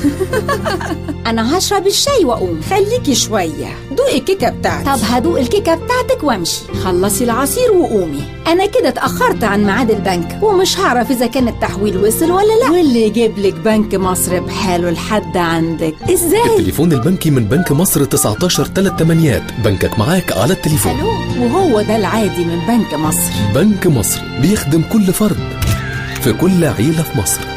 انا هشرب الشاي واقوم خليكي شوية دوقي الكيكة بتاعتي طب هدوق الكيكه بتاعتك وامشي خلصي العصير وقومي انا كده اتاخرت عن ميعاد البنك ومش هعرف اذا كان التحويل وصل ولا لا واللي يجيب لك بنك مصر بحاله لحد عندك ازاي التليفون البنكي من بنك مصر 19 3 تمانيات بنكك معاك على التليفون الو وهو ده العادي من بنك مصر بنك مصر بيخدم كل فرد في كل عيلة في مصر